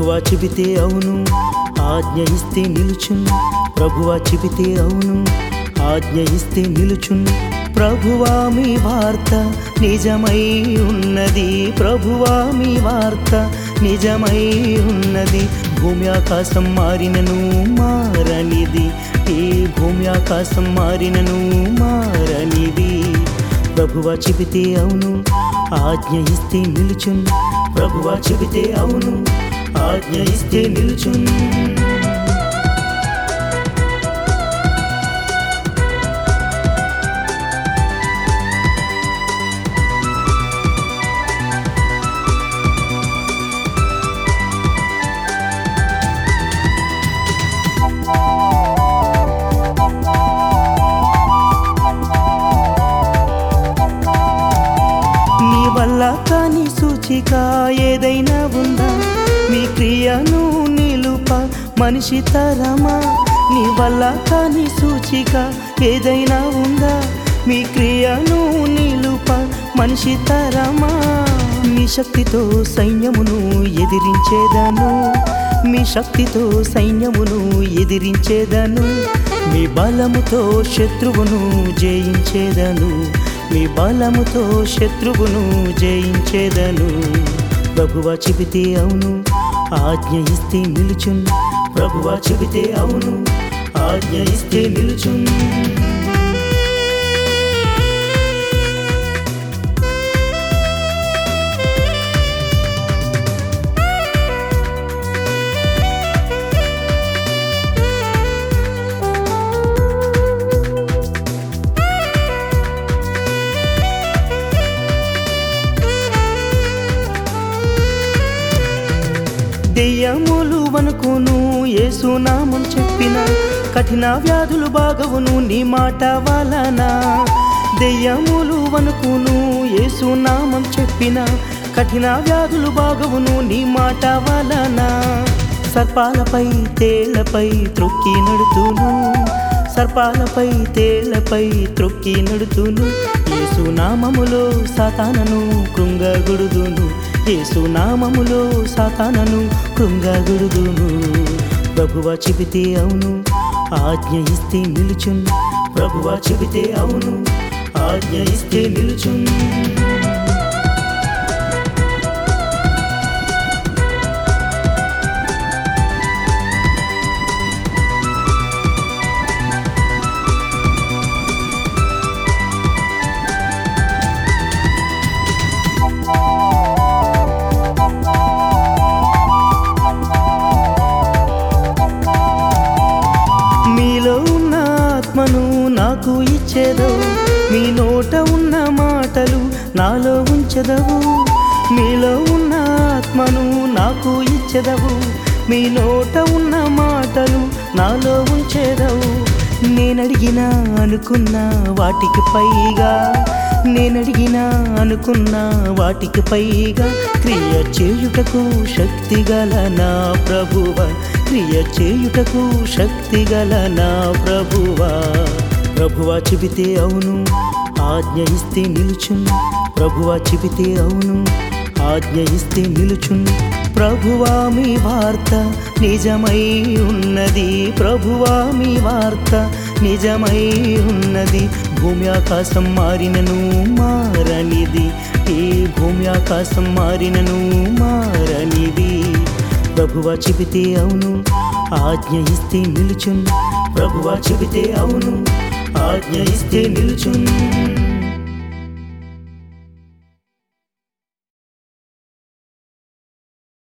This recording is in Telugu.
ప్రభువా చెబితే అవును ఆజ్ఞ ఇస్తే నిలుచును ప్రభువా చెబితే అవును ఆజ్ఞ ఇస్తే నిలుచును ప్రభువా మీ వార్త నిజమై ఉన్నది ప్రభువా మీ వార్త నిజమై ఉన్నది భూమి ఆకాశం మారినను మారనిది ఈ భూమి ఆకాశం మారినను మారనిది ప్రభువా చెబితే అవును ఆజ్ఞ ఇస్తే నిలుచును ప్రభువా చెబితే అవును ఆజ్ఞ ఇస్తే నిలుచును నీ వల్ల కాని సూచిక ఏదైనా ఉందా మీ క్రియను నిలుప మనిషి తరమా నీ వల్ల కాని సూచిక ఏదైనా ఉందా మీ క్రియను నిలుప మనిషి తరమా మీ శక్తితో సైన్యమును ఎదిరించేదను మీ శక్తితో సైన్యమును ఎదిరించేదను మీ బలముతో శత్రువును జయించేదను మీ బలముతో శత్రువును జయించేదను ప్రభువా చెబితే అవును ఆజ్ఞ ఇస్తే నిలుచును ప్రభువా చెబితే అవును ఆజ్ఞ ఇస్తే నిలుచును దెయ్యములు వనుకును ఏసునామం చెప్పిన కఠిన వ్యాధులు బాగవును నీ మాట వలన దెయ్యములు వనుకును ఏసునామం చెప్పిన కఠిన వ్యాధులు బాగవును నీ మాట వలన సర్పాలపై తేళ్లపై త్రొక్కి నడుతును సర్పాలపై తేళ్లపై త్రొక్కి నడుతును ఏసునామములో సాతానను కృంగగుడుదును ఏసునామములో సాతానను కృంగగుడుదును ప్రభువా చెబితే అవును ఆజ్ఞ ఇస్తే నిలుచును ప్రభువా చెబితే అవును ఆజ్ఞ ఇస్తే నిలుచును మీలో ఉన్న ఆత్మను నాకు ఇచ్చేదవు మీ నోట ఉన్న మాటలు నాలో ఉంచెదవు మీలో ఉన్న ఆత్మను నాకు ఇచ్చెదవు మీ నోట ఉన్న మాటలు నాలో ఉంచేదవు నేనడిగినా అనుకున్నా వాటికి పైగా నేనడిగినా అనుకున్నా వాటికి పైగా క్రియ చేయుటకు శక్తి గల నా ప్రభువ క్రియ చేయుటకు శక్తి గల నా ప్రభువా ప్రభువా చెబితే అవును ఆజ్ఞ ఇస్తే నిలుచును ప్రభువా చెబితే అవును ఆజ్ఞ ఇస్తే నిలుచును ప్రభువా మీ వార్త నిజమై ఉన్నది ప్రభువా మీ వార్త నిజమై ఉన్నది భూమి ఆకాశం మారినను మారనిది ఈ భూమి ఆకాశం మారినను మారనిది ప్రభువా చెబితే అవును ఆజ్ఞ ఇస్తే నిలుచును ప్రభువా చెబితే అవును ఆజ్ఞ ఇస్తే నిలుచును